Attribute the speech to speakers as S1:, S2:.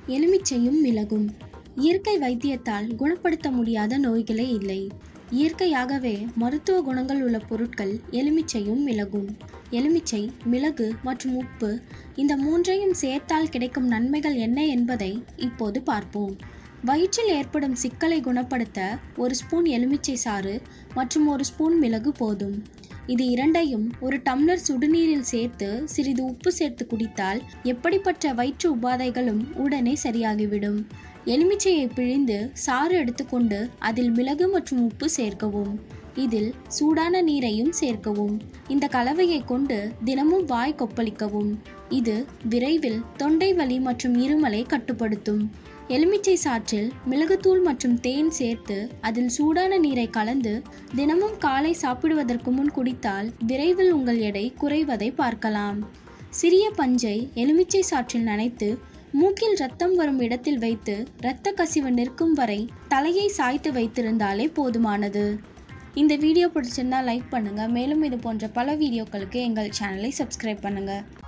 S1: எலுமிச்சையும் மிளகும் இயற்கை வைத்தியத்தால் குணப்படுத்த முடியாத நோய்களே இல்லை இயற்கையாகவே மருத்துவ குணங்கள் உள்ள பொருட்கள் எலுமிச்சையும் மிளகும் எலுமிச்சை மிளகு மற்றும் உப்பு இந்த மூன்றையும் சேர்த்தால் கிடைக்கும் நன்மைகள் என்ன என்பதை இப்போது பார்ப்போம் வயிற்றில் ஏற்படும் சிக்கலை குணப்படுத்த ஒரு ஸ்பூன் எலுமிச்சை சாறு மற்றும் ஒரு ஸ்பூன் மிளகு போதும் இது இரண்டையும் ஒரு டம்ளர் சுடுநீரில் சேர்த்து சிறிது உப்பு சேர்த்து குடித்தால் எப்படிப்பட்ட வயிற்று உபாதைகளும் உடனே சரியாகிவிடும் எலுமிச்சையை பிழிந்து சாறு எடுத்துக்கொண்டு அதில் மிளகு மற்றும் உப்பு சேர்க்கவும் இதில் சூடான நீரையும் சேர்க்கவும் இந்த கலவையை கொண்டு தினமும் வாய் கொப்பளிக்கவும் இது விரைவில் தொண்டை வலி மற்றும் இருமலை கட்டுப்படுத்தும் எலுமிச்சை சாற்றில் மிளகுத்தூள் மற்றும் தேன் சேர்த்து அதில் சூடான நீரை கலந்து தினமும் காலை சாப்பிடுவதற்கு முன் குடித்தால் விரைவில் உங்கள் எடை குறைவதை பார்க்கலாம் சிறிய பஞ்சை எலுமிச்சை சாற்றில் நனைத்து மூக்கில் ரத்தம் வரும் இடத்தில் வைத்து இரத்த கசிவு நிற்கும் வரை தலையை சாய்த்து வைத்திருந்தாலே போதுமானது இந்த வீடியோ பிடிச்சிருந்தா லைக் பண்ணுங்கள் மேலும் இது போன்ற பல வீடியோக்களுக்கு எங்கள் சேனலை சப்ஸ்கிரைப் பண்ணுங்கள்